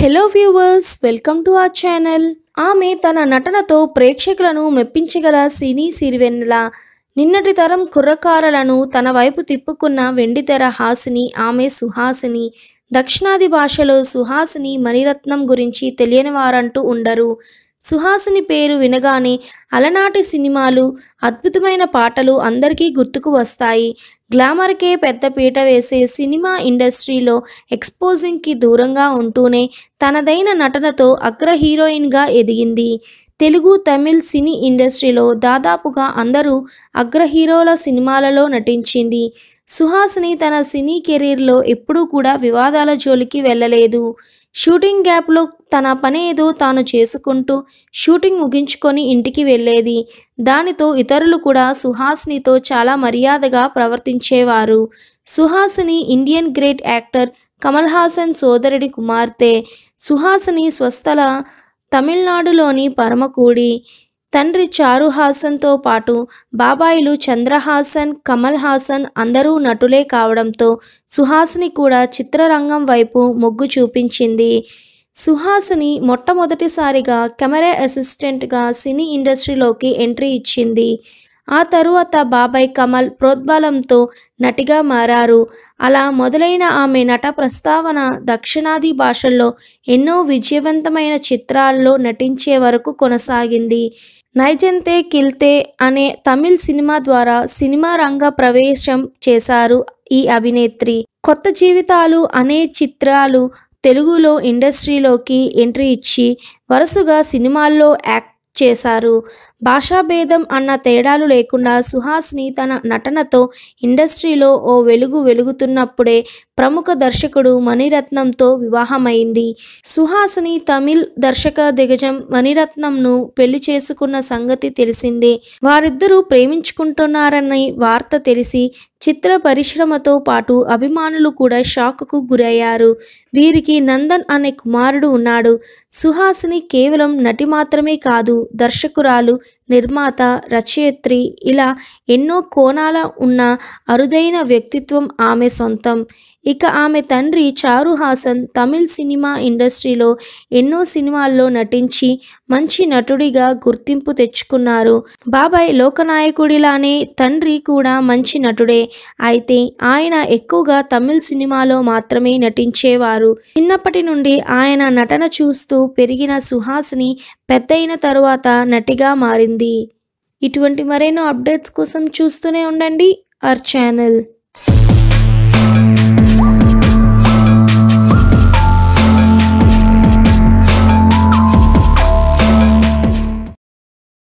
hello viewers welcome to our channel ఆమె తన నటనతో ప్రేక్షకులను మెప్పించగల సినీ సిరివెన్నెల నిన్నటి తరం కుర్రకారులను తన వైపు తిప్పుకున్న వెండితెర హాసిని ఆమె సుహాసిని దక్షిణాది భాషలో సుహాసిని మణిరత్నం గురించి తెలియని వారంటూ ఉండరు సుహాసిని పేరు వినగానే అలనాటి సినిమాలు అద్భుతమైన పాటలు అందరికీ గుర్తుకు వస్తాయి గ్లామర్కే పెద్ద పీట వేసే సినిమా ఇండస్ట్రీలో ఎక్స్పోజింగ్కి దూరంగా ఉంటూనే తనదైన నటనతో అగ్ర హీరోయిన్గా ఎదిగింది తెలుగు తమిళ్ సినీ ఇండస్ట్రీలో దాదాపుగా అందరూ అగ్ర హీరోల సినిమాలలో నటించింది సుహాసిని తన సినీ కెరీర్లో ఎప్పుడూ కూడా వివాదాల జోలికి వెళ్ళలేదు షూటింగ్ గ్యాప్లో తన పని ఏదో తాను చేసుకుంటూ షూటింగ్ ముగించుకొని ఇంటికి వెళ్ళేది దానితో ఇతరులు కూడా సుహాసినితో చాలా మర్యాదగా ప్రవర్తించేవారు Suhasini Indian great actor Kamal Haasan సోదరుడి కుమార్తె సుహాసిని స్వస్థల తమిళనాడులోని పరమకూడి తండ్రి చారు హాసన్తో పాటు బాబాయిలు చంద్రహాసన్ కమల్ హాసన్ అందరూ నటులే కావడంతో సుహాసిని కూడా చిత్రరంగం వైపు మొగ్గు చూపించింది సుహాసిని మొట్టమొదటిసారిగా కెమెరా అసిస్టెంట్గా సినీ ఇండస్ట్రీలోకి ఎంట్రీ ఇచ్చింది ఆ తరువాత బాబాయ్ కమల్ ప్రోద్బలంతో నటిగా మారారు అలా మొదలైన ఆమె నట ప్రస్తావన దక్షిణాది భాషల్లో ఎన్నో విజయవంతమైన చిత్రాల్లో నటించే వరకు కొనసాగింది నైజంతే కిల్తే అనే తమిళ్ సినిమా ద్వారా సినిమా రంగ ప్రవేశం చేశారు ఈ అభినేత్రి కొత్త జీవితాలు అనే చిత్రాలు తెలుగులో ఇండస్ట్రీలోకి ఎంట్రీ ఇచ్చి వరుసగా సినిమాల్లో యాక్ట్ చేశారు భాషాభేదం అన్న తేడాలు లేకుండా సుహాస్ని తన నటనతో ఇండస్ట్రీలో ఓ వెలుగు వెలుగుతున్నప్పుడే ప్రముఖ దర్శకుడు మణిరత్నంతో వివాహమైంది సుహాసిని తమిళ్ దర్శక దిగజం మణిరత్నంను పెళ్లి చేసుకున్న సంగతి తెలిసిందే వారిద్దరూ ప్రేమించుకుంటున్నారని వార్త తెలిసి చిత్ర పరిశ్రమతో పాటు అభిమానులు కూడా షాక్కు గురయ్యారు వీరికి నందన్ అనే కుమారుడు ఉన్నాడు సుహాసిని కేవలం నటి మాత్రమే కాదు దర్శకురాలు నిర్మాత రచయిత్రి ఇలా ఎన్నో కోణాల ఉన్న అరుదైన వ్యక్తిత్వం ఆమె సొంతం ఇక ఆమె తండ్రి చారు హాసన్ తమిళ్ సినిమా ఇండస్ట్రీలో ఎన్నో సినిమాల్లో నటించి మంచి నటుడిగా గుర్తింపు తెచ్చుకున్నారు బాబాయ్ లోకనాయకుడిలానే తండ్రి కూడా మంచి నటుడే అయితే ఆయన ఎక్కువగా తమిళ్ సినిమాలో మాత్రమే నటించేవారు చిన్నప్పటి నుండి ఆయన నటన చూస్తూ పెరిగిన సుహాసిని పెద్దయిన తరువాత నటిగా మారింది ఇటువంటి మరెన్నో అప్డేట్స్ కోసం చూస్తూనే ఉండండి అవర్ ఛానల్